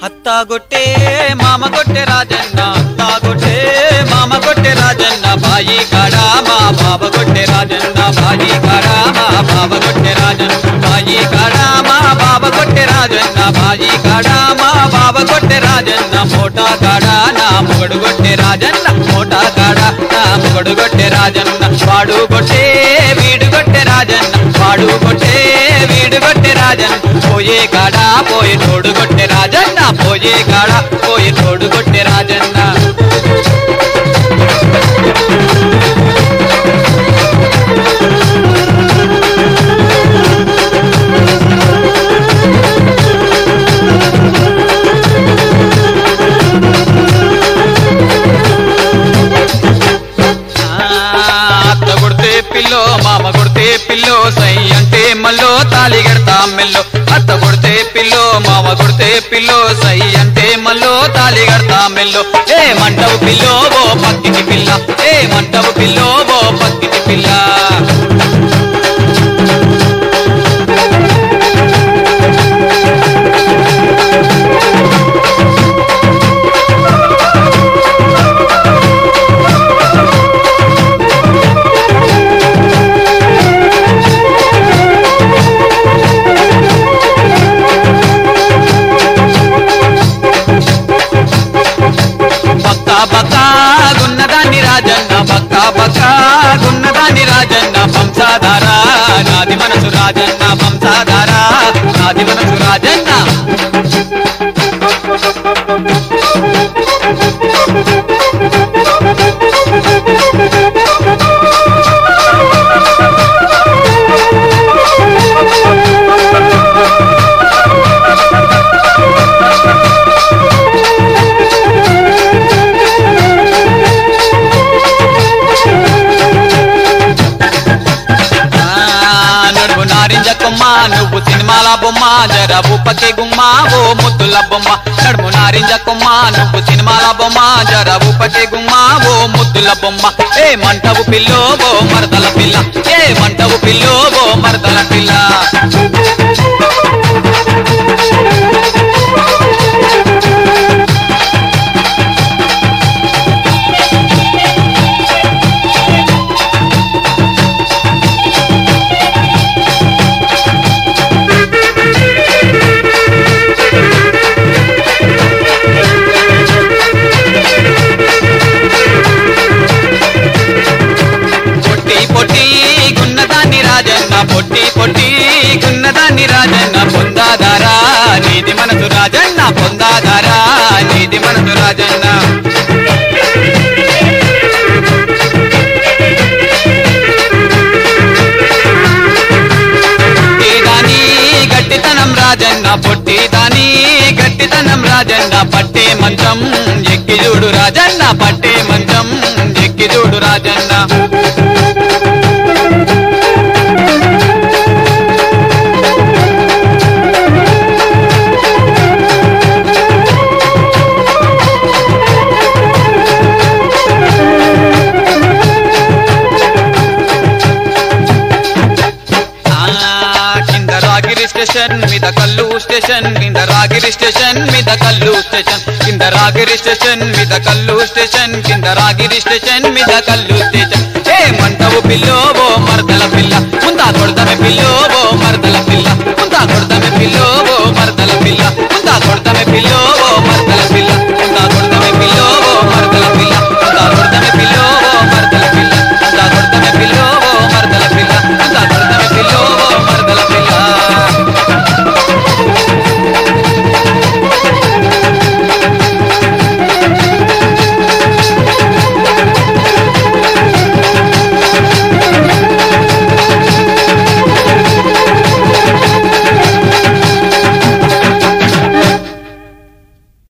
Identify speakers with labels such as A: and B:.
A: అత్తాగొట్టే మామ కొట్టే రాజన్న అత్తాగొట్టే మామ కొట్టే రాజన్న బాయి కాడా మా బాబ కొట్టే రాజన్న బాయి కాడా మా బాబ కొట్టే రాజన్న బాయి కాడా మా బాబ కొట్టే రాజన్న బాయి కాడా మా బాబ కొట్టే రాజన్న మోటా కాడా నా మొగడు కొట్టే రాజన్న మోటా కాడా నా మొగడు కొట్టే రాజన్న వాడు కొట్టే వీడు కొట్టే రాజన్న వాడు కొట్టే వీడు కొట్టే రాజన్న పోయే కాడా పోయి తోడు కొట్టే రాజన్న పోయే కాడా పోయి తోడు కొట్టే రాజన్న ఆ, అత్త కొడితే పిల్లో మామ కొడితే పిల్లో సై అంటే మల్లో తాళి కడతాం మెల్లో అత్త కొడితే పిల్లో మామ కొడితే పిల్లో సై అంటే మల్లో తాళి కడతాం మెల్లో ఏ మంటవు పిల్లో ఓ పక్కిటి పిల్ల ఏ మంటవు పిల్లో ఓ పక్కిటి పిల్ల బక్క బక్క గున్నదాన్ని రాజన్న బక్క బక్క గున్నదాన్ని రాజన్న వంశాధార నాది మనసు రాజన్న వంశాధార నాది మనసు రాజన్న ఆ, నడుము నారింజ కొమ్మ నువ్వు సినిమాల బొమ్మ జర ఊపకే గుమ్మ ఓ ముద్దుల బొమ్మ నడుము నారింజ కొమ్మ నువ్వు సినిమాల బొమ్మ జర ఊపకే గుమ్మ ఓ ముద్దుల బొమ్మ ఏ మంటవు పిల్లో ఓ మరదల పిల్ల ఏ మంటవు పిల్లో ఓ మరదల పిల్ల పొట్టి పొట్టి గున్నదాన్ని రాజన్న పొట్టి పొట్టి గున్నదాన్ని రాజన్న పొందాదారా నీది మనసు రాజన్న పొందాదారా నీది మనసు రాజన్న పొట్టిదాని గట్టితనం రాజన్న పొట్టిదాని గట్టితనం రాజన్న పట్టే మంచం ఎక్కి చూడు రాజన్న పట్టే మంచం ఎక్కి చూడు రాజన్న ఆ, కింద రాగిరి స్టేషన్ మీద కల్లు స్టేషన్ కింద రాగిరి స్టేషన్ మీద కల్లు స్టేషన్ కింద రాగిరి స్టేషన్ మీద కల్లు స్టేషన్ కింద రాగిరి స్టేషన్ మీద కల్లు స్టేషన్ ఏ మంటవు పిల్లో ఓ మరదల పిల్ల ముందా కొడతమే పిల్లో ఓ